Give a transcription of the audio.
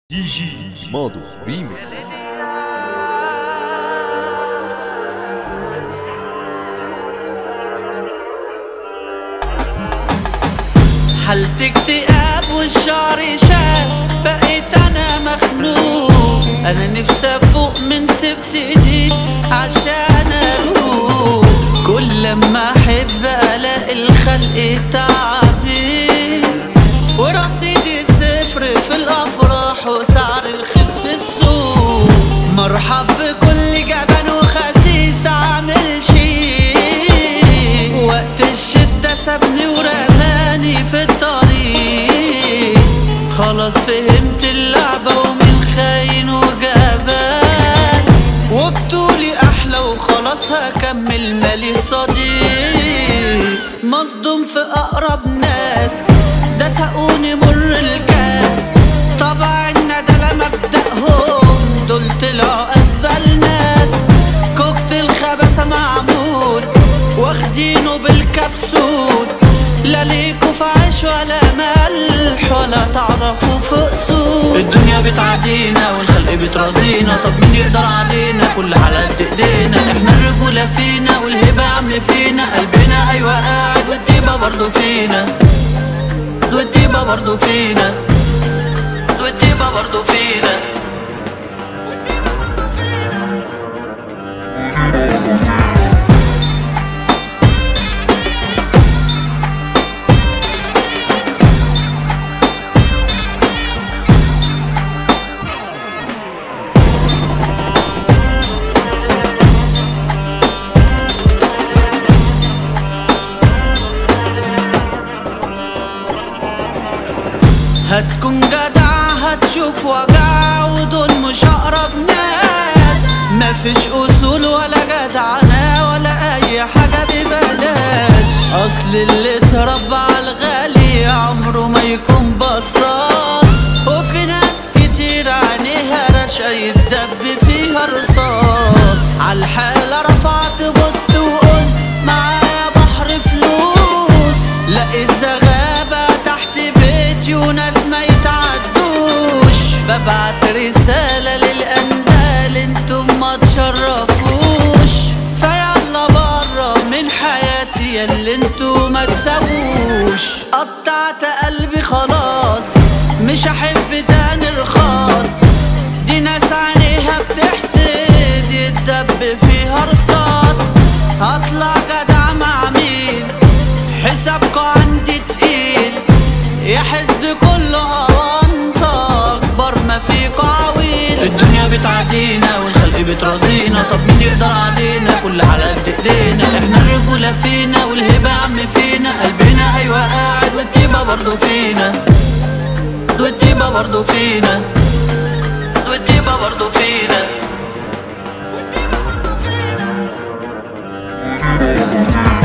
دي جي ماضو ريميكس حالة اكتئاب والشعر شاب بقيت انا مخنوق انا نفسي افوق من تبتدي عشان اروح كل لما احب الاقي الخلق تعبي ورصيدي صفر في الافراح وسعر الخس في السوق مرحب بكل جبان وخسيس عامل شي وقت الشدة سابني ورماني في الطريق خلاص فهمت اللعبة ومن خاين وجبان وبطولي أحلى وخلاص هكمل مالي صديق مصدوم في أقرب ناس ده سقوني مر الكاس طبعا الندى مبدأهم دول طلعوا أسبل ناس كوكتيل خبثة معمول واخدينه بالكبسول لا ليكوا في عيش ولا ملح ولا تعرفوا في اصول الدنيا بتعدينا والخلق بترازينا طب مين يقدر علينا كل على قد ايدينا احنا الرجولة فينا والهبة عامل فينا قلبنا ايوه قاعد والطيبة برضه فينا والطيبة برضه فينا والطيبة برضه فينا هتكون جدع هتشوف وجع ودول مش اقرب ناس مفيش اصول ولا جدعنة ولا اي حاجة ببلاش اصل اللي اتربى على الغالي عمره ما يكون بصاص وفي ناس كتير عينيها رشا يتدب فيها رصاص عالحالة رفعت بوست وقلت معايا بحر فلوس لقيت زغابة تحت بيتي وناس ما يتعدوش ببعت رسالة للأندال انتم ما تشرفوش فيلا برا من حياتي ياللي انتم ما تسووش قطعت قلبي خلاص مش هحب تاني رخاص دي ناس عينيها بتحسد يتدب فيها رصاص هطلع جدع مع مين حسابكوا عندي تقيل يا حزب كله أونطة أكبر ما فيكوا عويل الدنيا بتعدينا والخلق بترازينا طب مين يقدر علينا كل على قد ايدينا احنا الرجولة فينا والهبة عم فينا قلبنا أيوة قاعد والطيبة برضه فينا والطيبة برضه فينا والطيبة برضه فينا